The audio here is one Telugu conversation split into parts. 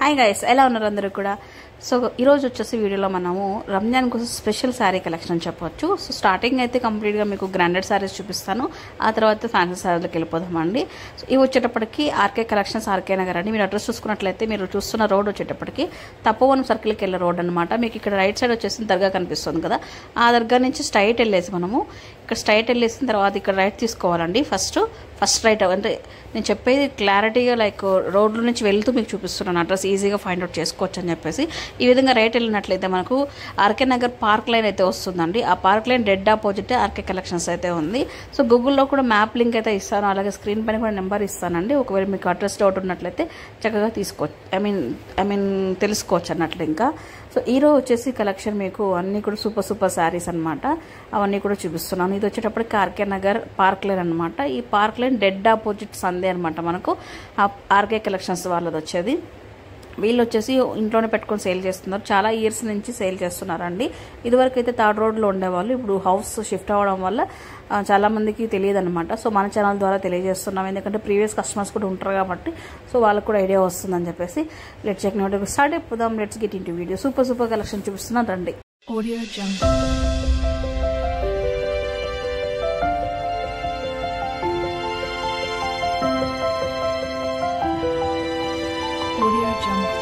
హాయ్ గైస్ ఎలా ఉన్నారు అందరూ కూడా సో ఈరోజు వచ్చేసి వీడియోలో మనము రంజాన్ కోసం స్పెషల్ శారీ కలెక్షన్ అని చెప్పొచ్చు సో స్టార్టింగ్ అయితే కంప్లీట్గా మీకు గ్రాండెడ్ శారీస్ చూపిస్తాను ఆ తర్వాత ఫ్యాన్సీ శారీలకు వెళ్ళిపోదామండి సో ఇవి వచ్చేటప్పటికి ఆర్కే కలెక్షన్స్ ఆర్కే నగర్ అండి మీరు అడ్రస్ చూసుకున్నట్లయితే మీరు చూస్తున్న రోడ్ వచ్చేటప్పటికి తప్పవనం సర్కిల్కి వెళ్ళే రోడ్ అనమాట మీకు ఇక్కడ రైట్ సైడ్ వచ్చేసి దర్గా కనిపిస్తుంది కదా ఆ దర్గా నుంచి స్ట్రైట్ వెళ్ళేసి మనము ఇక్కడ స్ట్రైట్ వెళ్ళేసిన తర్వాత ఇక్కడ రైట్ తీసుకోవాలండి ఫస్ట్ ఫస్ట్ రైట్ అంటే నేను చెప్పేది క్లారిటీగా లైక్ రోడ్ల నుంచి వెళ్తూ మీకు చూపిస్తున్నాను అడ్రస్ ఈజీగా ఫైండ్ అవుట్ చేసుకోవచ్చు అని చెప్పేసి ఈ విధంగా రైట్ వెళ్ళినట్లయితే మనకు ఆర్కే నగర్ పార్క్ లైన్ అయితే వస్తుందండి ఆ park line dead opposite RK collections అయితే ఉంది సో గూగుల్లో కూడా మ్యాప్ లింక్ అయితే ఇస్తాను అలాగే స్క్రీన్ పైన కూడా నెంబర్ ఇస్తానండి ఒకవేళ మీకు అడ్రస్ డౌట్ ఉన్నట్లయితే చక్కగా తీసుకోవచ్చు ఐ మీన్ ఐ మీన్ తెలుసుకోవచ్చు అన్నట్లు ఇంకా సో ఈరోజు వచ్చేసి కలెక్షన్ మీకు అన్నీ కూడా సూపర్ సూపర్ శారీస్ అనమాట అవన్నీ కూడా చూపిస్తున్నాను ఇది వచ్చేటప్పటికి ఆర్కే నగర్ పార్క్ లైన్ అనమాట ఈ పార్క్ లైన్ డెడ్ ఆపోజిట్ సందే అనమాట మనకు ఆర్కే కలెక్షన్స్ వాళ్ళది వచ్చేది వీళ్ళు వచ్చేసి ఇంట్లోనే పెట్టుకొని సేల్ చేస్తున్నారు చాలా ఇయర్స్ నుంచి సేల్ చేస్తున్నారండి ఇదివరకు అయితే థర్డ్ రోడ్లో ఉండేవాళ్ళు ఇప్పుడు హౌస్ షిఫ్ట్ అవ్వడం వల్ల చాలా మందికి తెలియదు అనమాట సో మన ఛానల్ ద్వారా తెలియజేస్తున్నాం ఎందుకంటే ప్రీవియస్ కస్టమర్స్ కూడా ఉంటారు కాబట్టి సో వాళ్ళకు కూడా ఐడియా వస్తుందని చెప్పేసి లెట్ చెక్ నోట్ స్టార్ట్ అయిపోదాం let's get into video super super collection చూపిస్తున్నాను రండి Audio Jungle. Audio Jungle.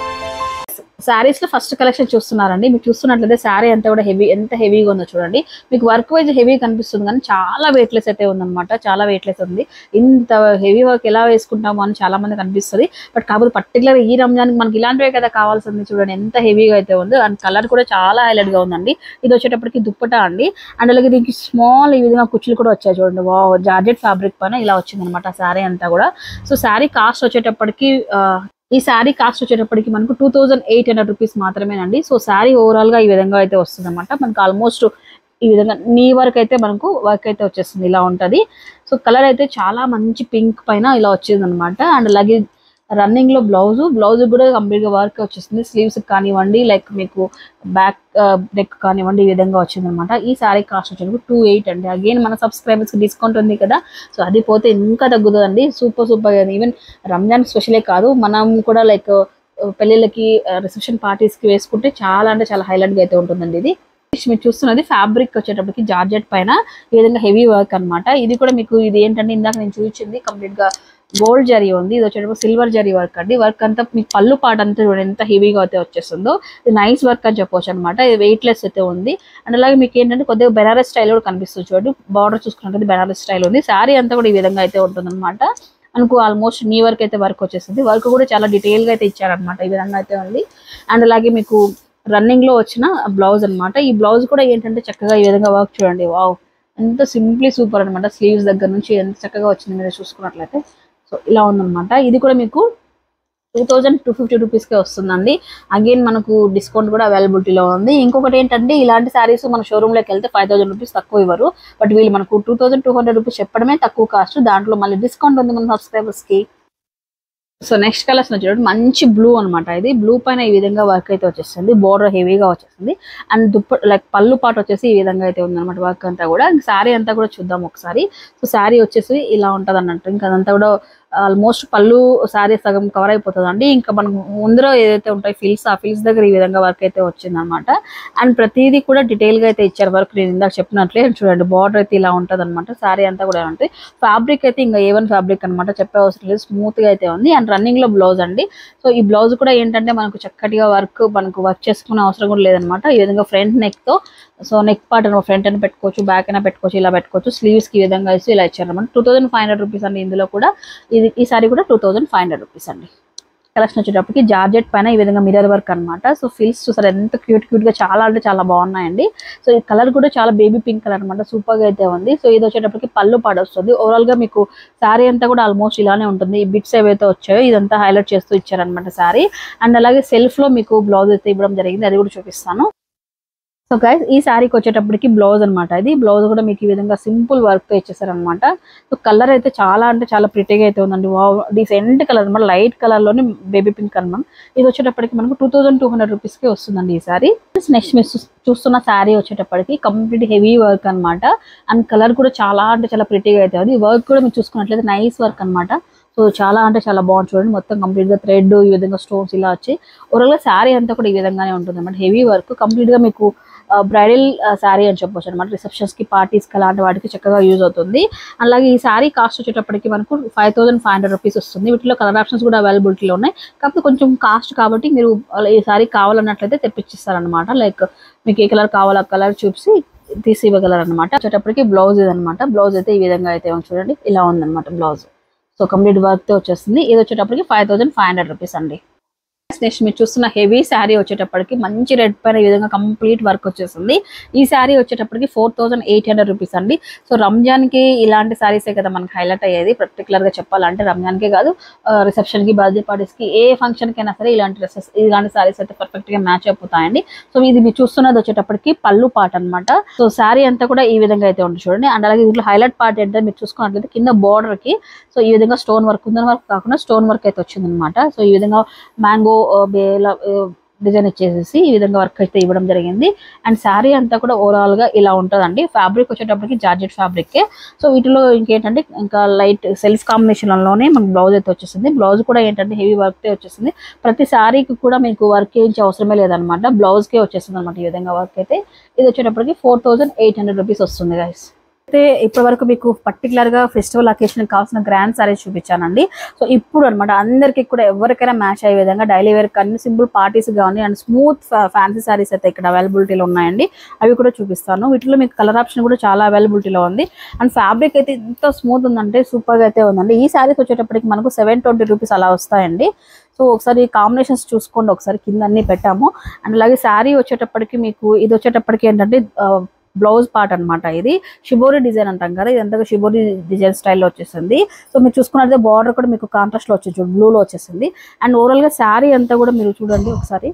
Saris లో ఫస్ట్ కలెక్షన్ చూస్తున్నారండి మీకు చూస్తున్నట్లయితే శారీ అంతా కూడా హెవీ ఎంత హెవీగా ఉందో చూడండి మీకు వర్క్ వైజ్ హెవీ కనిపిస్తుంది కానీ చాలా వెయిట్లెస్ అయితే ఉందన్నమాట చాలా వెయిట్లెస్ ఉంది ఇంత హెవీ వర్క్ ఎలా వేసుకుంటాము అని చాలా మంది కనిపిస్తుంది బట్ కాకపోతే పర్టికులర్ ఈ రంజాన్కి మనకి ఇలాంటివే కదా కావాల్సింది చూడండి ఎంత హెవీగా అయితే ఉందో అండ్ కలర్ కూడా చాలా హైలైట్ గా ఉందండి ఇది వచ్చేటప్పటికి దుప్పట అండి అండ్ అలాగే దీనికి స్మాల్ ఈ విధంగా కుచ్చులు కూడా వచ్చాయి చూడండి వా జార్జెట్ ఫ్యాబ్రిక్ పైన ఇలా వచ్చింది అనమాట శారీ అంతా కూడా సో శారీ కాస్ట్ వచ్చేటప్పటికి ఆ, ఈ శారీ కాస్ట్ వచ్చేటప్పటికి మనకు two thousand eight hundred rupees మాత్రమేనండి సో శారీ ఓవరాల్ గా ఈ విధంగా అయితే వస్తుంది అనమాట మనకు ఆల్మోస్ట్ ఈ విధంగా నీ వర్క్ అయితే మనకు వర్క్ అయితే వచ్చేస్తుంది ఇలా ఉంటది సో కలర్ అయితే చాలా మంచి పింక్ పైన ఇలా వచ్చింది అనమాట అండ్ అలాగే రన్నింగ్ లో బ్లౌజ్ బ్లౌజ్ కూడా కంప్లీట్ గా వర్క్ వచ్చేస్తుంది స్లీవ్స్ కానివ్వండి లైక్ మీకు బ్యాక్ నెక్ కానివ్వండి ఈ విధంగా వచ్చింది అనమాట ఈ శారీ కాస్ట్ వచ్చేందుకు టూ ఎయిట్ అండి అగైన్ మన సబ్స్క్రైబర్స్ కి డిస్కౌంట్ ఉంది కదా సో అది పోతే ఇంకా తగ్గుతుందండి సూపర్ సూపర్ ఈవెన్ రంజాన్ స్పెషలే కాదు మనం కూడా లైక్ పెళ్ళిళ్ళకి రిసెప్షన్ పార్టీస్ కి వేసుకుంటే చాలా అంటే చాలా హైలైట్ గా అయితే ఉంటుందండి ఇది నెక్స్ట్ మీరు చూస్తున్నది ఫ్యాబ్రిక్ వచ్చేటప్పటికి జార్జెట్ పైన ఈ విధంగా హెవీ వర్క్ అన్నమాట ఇది కూడా మీకు ఇది ఏంటంటే ఇందాక నేను చూపించింది కంప్లీట్ గా గోల్డ్ జరీ ఉంది ఇది వచ్చేటప్పుడు సిల్వర్ జరీ వర్క్ అండి వర్క్ అంతా మీకు పళ్ళు పాట అంతా చూడండి ఎంత హెవీగా అయితే వచ్చేస్తుందో ఇది నైస్ వర్క్ అని చెప్పవచ్చు అనమాట ఇది వెయిట్ లెస్ అయితే ఉంది అండ్ అలాగే మీకు ఏంటంటే కొద్దిగా బెనారస్ స్టైల్ కూడా కనిపిస్తుంది చూడండి బార్డర్ చూసుకున్నట్టు బెనారస్ స్టైల్ ఉంది శారీ అంతా కూడా ఈ విధంగా అయితే ఉంటుంది అనమాట మనకు ఆల్మోస్ట్ నీ వర్క్ అయితే వర్క్ వచ్చేసింది వర్క్ కూడా చాలా డీటెయిల్ గా అయితే ఇచ్చారనమాట ఈ విధంగా అయితే ఉంది అండ్ అలాగే మీకు రన్నింగ్ లో వచ్చిన బ్లౌజ్ అన్నమాట ఈ బ్లౌజ్ కూడా ఏంటంటే చక్కగా ఈ విధంగా వర్క్ చూడండి వావ్ ఎంత సింప్లీ సూపర్ అనమాట స్లీవ్స్ దగ్గర నుంచి ఎంత చక్కగా వచ్చింది మీరు చూసుకున్నట్లయితే సో ఇలా ఉందన్నమాట ఇది కూడా మీకు టూ థౌజండ్ టూ ఫిఫ్టీ రూపీస్కే వస్తుందండి అగైన్ మనకు డిస్కౌంట్ కూడా అవైలబిలిటీలో ఉంది ఇంకొకటి ఏంటంటే ఇలాంటి శారీస్ మన షోరూమ్లోకి వెళ్తే ఫైవ్ థౌసండ్ రూపీస్ తక్కువ ఇవ్వరు బట్ వీళ్ళు మనకు two thousand two hundred rupees చెప్పడమే తక్కువ కాస్ట్ దాంట్లో మళ్ళీ డిస్కౌంట్ ఉంది మన సబ్స్క్రైబర్స్కి సో నెక్స్ట్ కలర్స్ చూడండి మంచి బ్లూ అన్నమాట ఇది బ్లూ పైన ఈ విధంగా వర్క్ అయితే వచ్చేస్తుంది బోర్డర్ హెవీగా వచ్చేస్తుంది అండ్ దుప్ప లైక్ పళ్ళు పాట వచ్చేసి ఈ విధంగా అయితే ఉందన్నమాట వర్క్ అంతా కూడా శారీ అంతా కూడా చూద్దాం ఒకసారి సో శారీ వచ్చేసి ఇలా ఉంటది అన్నట్టు ఇంకా అదంతా కూడా ఆల్మోస్ట్ పళ్ళు శారీ సగం కవర్ అయిపోతుంది అండి ఇంకా మనకు ముందర ఏదైతే ఉంటాయి ఫిల్స్ ఆ ఫిల్స్ దగ్గర ఈ విధంగా వర్క్ అయితే వచ్చింది అనమాట అండ్ ప్రతిదీ కూడా డీటెయిల్ గా అయితే ఇచ్చారు వర్క్ నేను ఇందాక చెప్పినట్లే చూడండి బార్డర్ అయితే ఇలా ఉంటది అనమాట శారీ అంతా కూడా ఇలా ఉంటుంది ఫ్యాబ్రిక్ అయితే ఇంకా ఏ వన్ ఫ్యాబ్రిక్ అనమాట చెప్పే అవసరం లేదు స్మూత్ గా అయితే ఉంది అండ్ రన్నింగ్ లో బ్లౌజ్ అండి సో ఈ బ్లౌజ్ కూడా ఏంటంటే మనకు చక్కటిగా వర్క్ మనకు వర్క్ చేసుకునే అవసరం కూడా లేదనమాట ఈ విధంగా ఫ్రంట్ నెక్ తో సో నెక్ పార్ట్ ఫ్రంట్ అయినా పెట్టుకోవచ్చు బ్యాక్ అయినా పెట్టుకోవచ్చు ఇలా పెట్టుకోవచ్చు స్లీవ్స్ కి ఈ విధంగా వేసి ఇలా ఇచ్చారనమాట two thousand five hundred rupees అండి ఇందులో కూడా ఇది ఈ సారీ కూడా two thousand five hundred rupees అండి కలెక్షన్ వచ్చేటప్పటికి జార్జెట్ పైన ఈ విధంగా మిరర్ వర్క్ అన్నమాట సో ఫిల్స్ చూసారు ఎంత క్యూట్ క్యూట్ గా చాలా అంటే చాలా బాగున్నాయండి సో ఈ కలర్ కూడా చాలా బేబీ పింక్ కలర్ అనమాట సూపర్ గా అయితే ఉంది సో ఇది వచ్చేటప్పటికి పళ్ళు పాడు వస్తుంది ఓవరాల్ గా మీకు శారీ అంతా కూడా ఆల్మోస్ట్ ఇలానే ఉంటుంది ఈ బిట్స్ ఏవైతే వచ్చాయో ఇదంతా హైలైట్ చేస్తూ ఇచ్చారనమాట శారీ అండ్ అలాగే సెల్ఫ్ లో మీకు బ్లౌజ్ అయితే ఇవ్వడం జరిగింది అది కూడా చూపిస్తాను సో గైస్ ఈ శారీకి వచ్చేటప్పటికి బ్లౌజ్ అన్నమాట ఇది బ్లౌజ్ కూడా మీకు ఈ విధంగా సింపుల్ వర్క్ తో ఇచ్చేసారనమాట సో కలర్ అయితే చాలా అంటే చాలా ప్రిటీగా అయితే ఉందండి వావ్ డీసెంట్ కలర్ అనమాట లైట్ కలర్ లోనే బేబీ పింక్ అనమాట ఇది వచ్చేటప్పటికి మనకు two thousand two hundred rupees కి వస్తుందండి ఈ శారీ నెక్స్ట్ మీరు చూ- చూస్తున్న శారీ వచ్చేటప్పటికి కంప్లీట్ హెవీ వర్క్ అన్నమాట అండ్ కలర్ కూడా చాలా అంటే చాలా ప్రిటీగా అయితే ఉంది ఈ వర్క్ కూడా మీరు చూసుకున్నట్లయితే నైస్ వర్క్ అన్నమాట సో సో చాలా అంటే చాలా బాగుంది చూడండి మొత్తం కంప్లీట్ గా థ్రెడ్ ఈ విధంగా స్టోన్స్ ఇలా వచ్చి ఓవరాల్ గా శారీ అంతా కూడా ఈ విధంగానే ఉంటుంది అనమాట హెవీ వర్క్ కంప్లీట్ గా మీకు బ్రైడల్ శారీ అని చెప్పొచ్చు అనమాట రిసెప్షన్స్ కి పార్టీస్ కి అలాంటి వాటికి చక్కగా యూజ్ అవుతుంది అలాగే ఈ శారీ కాస్ట్ వచ్చేటప్పటికి మనకు five thousand five hundred rupees వస్తుంది వీటిలో కలర్ ఆప్షన్స్ కూడా అవైలబిలిటీలో ఉన్నాయి కాకపోతే కొంచెం కాస్ట్ కాబట్టి మీరు అలా ఈ శారీ కావాలన్నట్లయితే తెప్పించిస్తారనమాట లైక్ మీకు ఏ కలర్ కావాలో ఆ కలర్ చూసి తీసి ఇవ్వగలరు అనమాట వచ్చేటప్పటికి బ్లౌజ్ ఇది అనమాట బ్లౌజ్ అయితే ఈ విధంగా అయితే ఉంది చూడండి ఇలా ఉందన్నమాట బ్లౌజ్ సో కంప్లీట్ వర్క్ తో వచ్చేస్తుంది ఇది వచ్చేటప్పటికి five thousand five hundred rupees అండి నెక్స్ట్ మీరు చూస్తున్న హెవీ శారీ వచ్చేటప్పటికి మంచి రెడ్ పైన ఈ విధంగా కంప్లీట్ వర్క్ వచ్చేస్తుంది ఈ శారీ వచ్చేటప్పటికి four thousand eight hundred rupees అండి సో రంజాన్ కి ఇలాంటి శారీసే కదా మనకి హైలైట్ అయ్యేది పర్టికులర్ గా చెప్పాలంటే రంజాన్ కే కాదు రిసెప్షన్ కి బర్త్డే పార్టీస్ కి ఏ ఫంక్షన్ కైనా సరే ఇలాంటి డ్రెస్సెస్ ఇలాంటి శారీస్ అయితే పర్ఫెక్ట్ గా మ్యాచ్ అయిపోతాయండి సో ఇది మీరు చూస్తున్నది వచ్చేటప్పటికి పళ్ళు పాట అన్నమాట సో శారీ అంతా కూడా ఈ విధంగా అయితే ఉంటుంది చూడండి అండ్ అలాగే దీంట్లో హైలైట్ పార్ట్ ఏంటంటే మీరు చూసుకున్నట్లయితే కింద border కి సో ఈ విధంగా స్టోన్ వర్క్ ఉందని వర్క్ కాకుండా స్టోన్ వర్క్ అయితే వచ్చింది అనమాట సో ఈ విధంగా మ్యాంగో బేల డిజైన్ ఇచ్చేసేసి ఈ విధంగా వర్క్ అయితే ఇవ్వడం జరిగింది అండ్ శారీ అంతా కూడా ఓవరాల్ గా ఇలా ఉంటుందండి ఫ్యాబ్రిక్ వచ్చేటప్పటికి జార్జెట్ ఫ్యాబ్రిక్ సో వీటిలో ఇంకేంటంటే ఇంకా లైట్ సెల్ఫ్ కాంబినేషన్ లోనే మనకు బ్లౌజ్ అయితే వచ్చేసింది బ్లౌజ్ కూడా ఏంటంటే హెవీ వర్క్ వచ్చేసింది ప్రతి శారీకి కూడా మీకు వర్క్ చేయించే అవసరమే లేదనమాట బ్లౌజ్ కే వచ్చేసింది అనమాట ఈ విధంగా వర్క్ అయితే ఇది వచ్చేటప్పటికి four thousand eight hundred rupees వస్తుంది గైస్ అయితే ఇప్పటి వరకు మీకు పర్టికులర్ గా ఫెస్టివల్ అకేషన్ కావాల్సిన గ్రాండ్ సారీస్ చూపించానండి సో ఇప్పుడు అన్నమాట అందరికి కూడా ఎవరికైనా మ్యాచ్ అయ్యే విధంగా డైలీ వేర్ అన్ని సింపుల్ పార్టీస్ కానీ అండ్ స్మూత్ ఫ్యాన్సీ సారీస్ అయితే ఇక్కడ అవైలబిలిటీలో ఉన్నాయండి అవి కూడా చూపిస్తాను వీటిలో మీకు కలర్ ఆప్షన్ కూడా చాలా అవైలబిలిటీలో ఉంది అండ్ ఫ్యాబ్రిక్ అయితే ఎంత స్మూత్ ఉందంటే సూపర్గా అయితే ఉందండి ఈ శారీస్ వచ్చేటప్పటికి మనకు సెవెన్ ట్వంటీ రూపీస్ అలా వస్తాయండి సో ఒకసారి కాంబినేషన్స్ చూసుకోండి ఒకసారి కింద అన్ని పెట్టాము అండ్ అలాగే శారీ వచ్చేటప్పటికి మీకు ఇది వచ్చేటప్పటికి ఏంటంటే బ్లౌజ్ పార్ట్ అన్నమాట ఇది షిబోరి డిజైన్ అంటాం కదా ఇది అంతగా షిబోరి డిజైన్ స్టైల్లో వచ్చేసింది సో మీరు చూసుకున్నట్లయితే బార్డర్ కూడా మీకు కాంట్రాస్ట్ లో వచ్చేసి బ్లూలో వచ్చేసింది అండ్ ఓవరాల్ గా శారీ అంతా కూడా మీరు చూడండి ఒకసారి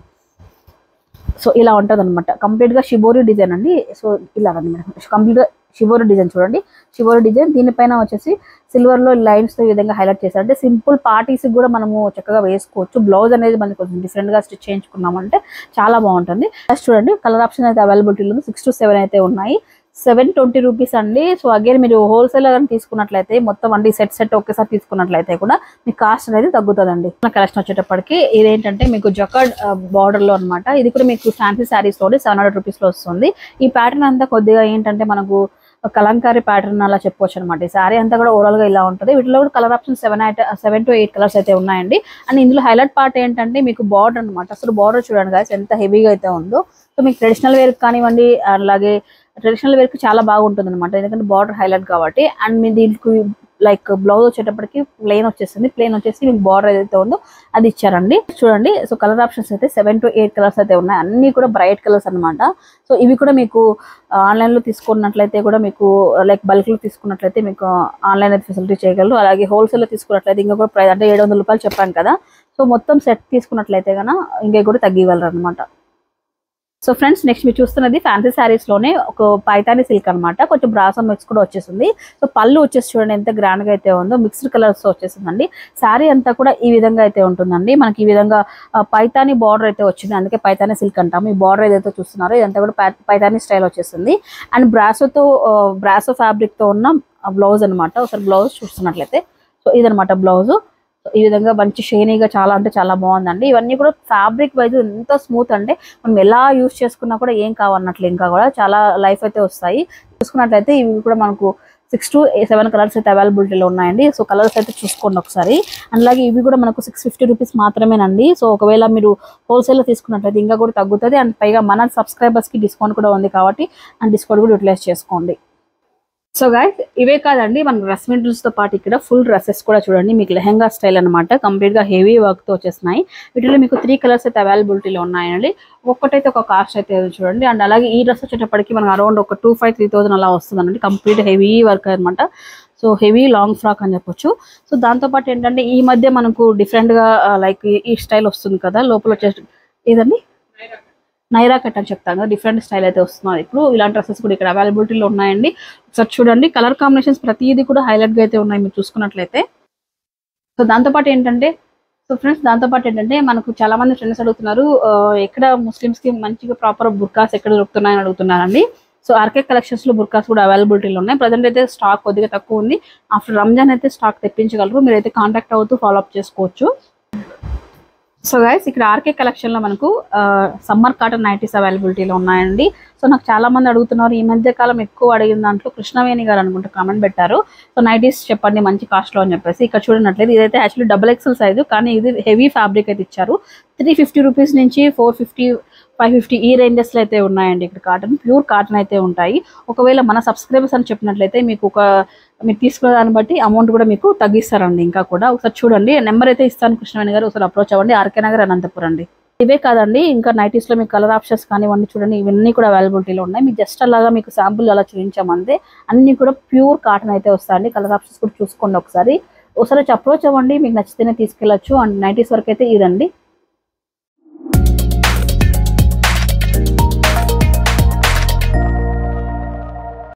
సో ఇలా ఉంటుంది అనమాట కంప్లీట్ గా షిబోరి డిజైన్ అండి సో ఇలా అనమాట కంప్లీట్ గా షిబోరి డిజైన్ చూడండి షిబోరి డిజైన్ దీనిపైన వచ్చేసి సిల్వర్ లో లైన్స్ తో ఈ విధంగా హైలైట్ చేశారు అంటే సింపుల్ పార్టీస్ కూడా మనము చక్కగా వేసుకోవచ్చు బ్లౌజ్ అనేది మనకి కొంచెం డిఫరెంట్ గా స్టిచ్ చేయించుకున్నామంటే చాలా బాగుంటుంది ఫస్ట్ చూడండి కలర్ ఆప్షన్ అయితే అవైలబిలిటీ ఉంది సిక్స్ టు సెవెన్ అయితే ఉన్నాయి సెవెన్ ట్వంటీ రూపీస్ అండి సో అగైన్ మీరు హోల్సేల్ కానీ తీసుకున్నట్లయితే మొత్తం అండి సెట్ సెట్ ఒకేసారి తీసుకున్నట్లయితే కూడా మీ కాస్ట్ అనేది తగ్గుతుందండి కలెక్షన్ వచ్చేటప్పటికి ఇదేంటంటే మీకు జకాడ్ బార్డర్ లో అన్నమాట ఇది కూడా మీకు ఫ్యాన్సీ శారీస్ తోటి సెవెన్ హండ్రెడ్ రూపీస్ లో వస్తుంది ఈ ప్యాటర్న్ అంతా కొద్దిగా ఏంటంటే మనకు కలంకారీ ప్యాటర్న్ అలా చెప్పొచ్చు అనమాట ఈ శారీ అంతా కూడా ఓవరాల్ గా ఇలా ఉంటుంది వీటిలో కూడా కలర్ ఆప్షన్ సెవెన్ అయితే సెవెన్ టు ఎయిట్ కలర్స్ అయితే ఉన్నాయండి అండ్ ఇందులో హైలైట్ పార్ట్ ఏంటంటే మీకు బార్డర్ అన్నమాట అసలు బార్డర్ చూడండి guys ఎంత హెవీగా అయితే ఉందో సో మీకు ట్రెడిషనల్ వేర్ కానివ్వండి అలాగే ట్రెడిషనల్ వేర్ కి చాలా బాగుంటుంది అనమాట ఎందుకంటే బార్డర్ హైలైట్ కాబట్టి అండ్ మీ దీనికి లైక్ బ్లౌజ్ వచ్చేటప్పటికి ప్లెయిన్ వచ్చేసింది ప్లెయిన్ వచ్చేసి మీకు బార్డర్ ఏదైతే ఉందో అది ఇచ్చారండి చూడండి సో కలర్ ఆప్షన్స్ అయితే సెవెన్ టు ఎయిట్ కలర్స్ అయితే ఉన్నాయి అన్ని కూడా బ్రైట్ కలర్స్ అన్నమాట సో ఇవి కూడా మీకు ఆన్లైన్ లో తీసుకున్నట్లయితే కూడా మీకు లైక్ బల్క్ లో తీసుకున్నట్లయితే మీకు ఆన్లైన్ అయితే ఫెసిలిటీ చేయగలరు అలాగే హోల్సేల్ లో తీసుకున్నట్లయితే ఇంకా కూడా ప్రైస్ అంటే ఏడు వందల రూపాయలు చెప్పాను కదా సో మొత్తం సెట్ తీసుకున్నట్లయితే కనుక ఇంకా కూడా తగ్గివ్వగలరు అనమాట సో ఫ్రెండ్స్ నెక్స్ట్ మీరు చూస్తున్నది ఫ్యాన్సీ శారీస్ లోనే ఒక పైతాని సిల్క్ అన్నమాట కొంచెం బ్రాసం మిక్స్ కూడా వచ్చేసింది సో పళ్ళు వచ్చేసి చూడండి ఎంత గ్రాండ్ గా అయితే ఉందో మిక్స్డ్ కలర్స్ వచ్చేసిందండి శారీ అంతా కూడా ఈ విధంగా అయితే ఉంటుందండి మనకి ఈ విధంగా ఆ, పైతాని బార్డర్ అయితే వచ్చింది అందుకే పైతాని సిల్క్ అంటాము ఈ బార్డర్ ఏదైతే చూస్తున్నారో ఇదంతా కూడా పై- పైతాని స్టైల్ వచ్చేసింది అండ్ బ్రాసోతో బ్రాసో ఫ్యాబ్రిక్ తో ఉన్న బ్లౌజ్ అన్నమాట ఒకసారి బ్లౌజ్ చూస్తున్నట్లయితే సో ఇదనమాట బ్లౌజ్ ఈ విధంగా మంచి షైనీగా చాలా అంటే చాలా బాగుందండి ఇవన్నీ కూడా ఫ్యాబ్రిక్ వైజ్ ఎంత స్మూత్ అంటే మనం ఎలా యూస్ చేసుకున్నా కూడా ఏం కావన్నట్లు ఇంకా కూడా చాలా లైఫ్ అయితే వస్తాయి చూసుకున్నట్లయితే ఇవి కూడా మనకు సిక్స్ టు సెవెన్ కలర్స్ అయితే అవైలబిలిటీలో ఉన్నాయండి సో కలర్స్ అయితే చూసుకోండి ఒకసారి అండ్ అలాగే ఇవి కూడా మనకు సిక్స్ ఫిఫ్టీ రూపీస్ మాత్రమేనండి సో ఒకవేళ మీరు హోల్సేల్లో తీసుకున్నట్లయితే ఇంకా కూడా తగ్గుతుంది అండ్ పైగా మన సబ్స్క్రైబర్స్కి డిస్కౌంట్ కూడా ఉంది కాబట్టి అండ్ డిస్కౌంట్ కూడా యూటిలైజ్ చేసుకోండి సో గైస్ ఇవే కాదండి మన డ్రెస్ మెటీరియల్స్ తో పాటు ఇక్కడ ఫుల్ డ్రెస్సెస్ కూడా చూడండి మీకు లెహంగా స్టైల్ అనమాట కంప్లీట్ గా హెవీ వర్క్ తో వచ్చేస్తున్నాయి వీటిలో మీకు త్రీ కలర్స్ అయితే అవైలబిలిటీలో ఉన్నాయండి ఒక్కటైతే ఒక కాస్ట్ అయితే చూడండి అండ్ అలాగే ఈ డ్రెస్ వచ్చేటప్పటికి మనకు అరౌండ్ ఒక టూ ఫైవ్ త్రీ థౌసండ్ అలా వస్తుందండి కంప్లీట్ హెవీ వర్క్ అనమాట సో హెవీ లాంగ్ ఫ్రాక్ అని చెప్పొచ్చు సో దాంతోపాటు ఏంటంటే ఈ మధ్య మనకు different గా లైక్ ఈ స్టైల్ వస్తుంది కదా లోపల వచ్చేసి ఏదండి నైరా కట్ అని చెప్తాను కదా డిఫరెంట్ స్టైల్ అయితే వస్తున్నారు ఇప్పుడు ఇలాంటి డ్రెస్సెస్ కూడా ఇక్కడ అవైలబిలిటీలో ఉన్నాయండి ఒకసారి చూడండి కలర్ కాంబినేషన్స్ ప్రతిదీ కూడా హైలైట్ గా అయితే ఉన్నాయి మీరు చూసుకున్నట్లయితే సో దాంతోపాటు ఏంటంటే సో ఫ్రెండ్స్ దాంతోపాటు ఏంటంటే మనకు చాలా మంది ఫ్రెండ్స్ అడుగుతున్నారు ఆ, ఎక్కడ ముస్లిమ్స్ కి మంచిగా ప్రాపర్ బుర్కాస్ ఎక్కడ దొరుకుతున్నాయని అడుగుతున్నారండి సో ఆర్కే కలెక్షన్స్ లో బుర్కాస్ కూడా అవైలబిలిటీలో ఉన్నాయి ప్రజెంట్ అయితే స్టాక్ కొద్దిగా తక్కువ ఉంది ఆఫ్టర్ రంజాన్ అయితే స్టాక్ తెప్పించగలరు మీరైతే కాంటాక్ట్ అవుతూ ఫాలో అప్ చేసుకోవచ్చు సో గైస్ ఇక్కడ ఆర్కే కలెక్షన్ లో మనకు సమ్మర్ కాటన్ నైటీస్ అవైలబిలిటీలో ఉన్నాయండి సో నాకు చాలా మంది అడుగుతున్నారు ఈ మధ్య కాలం ఎక్కువ అడిగిన దాంట్లో కృష్ణవేణి గారు అనుకుంటే కామెంట్ పెట్టారు సో నైటీస్ చెప్పండి మంచి కాస్ట్ లో అని చెప్పేసి ఇక్కడ చూడనట్లేదు ఇదైతే యాక్చువల్లీ డబుల్ ఎక్సెల్ సైజు కానీ ఇది హెవీ ఫ్యాబ్రిక్ అయితే ఇచ్చారు త్రీ ఫిఫ్టీ రూపీస్ నుంచి ఫోర్ ఫిఫ్టీ ఫైవ్ ఫిఫ్టీ ఈ రేంజెస్ లో అయితే ఉన్నాయండి ఇక్కడ కాటన్ ప్యూర్ కాటన్ అయితే ఉంటాయి ఒకవేళ మన సబ్స్క్రైబర్స్ అని చెప్పినట్లయితే మీకు ఒక మీరు తీసుకున్న దాన్ని బట్టి అమౌంట్ కూడా మీకు తగ్గిస్తారండి ఇంకా కూడా ఒకసారి చూడండి నెంబర్ అయితే ఇస్తాను కృష్ణవేణి గారు ఒకసారి అప్రోచ్ అవ్వండి ఆర్కే నగర్ అనంతపురం అండి ఇవే కాదండి ఇంకా నైటీస్ లో మీకు కలర్ ఆప్షన్స్ కానివ్వండి చూడండి ఇవన్నీ కూడా అవైలబిలిటీలో ఉన్నాయి మీకు జస్ట్ అలాగా మీకు శాంపుల్ అలా చూపించామంతే అన్ని కూడా ప్యూర్ కాటన్ అయితే వస్తాయండి కలర్ ఆప్షన్స్ కూడా చూసుకోండి ఒకసారి ఒకసారి వచ్చి అప్రోచ్ అవ్వండి మీకు నచ్చితేనే తీసుకెళ్ళచ్చు అండ్ నైటీస్ వరకు అయితే ఇదండి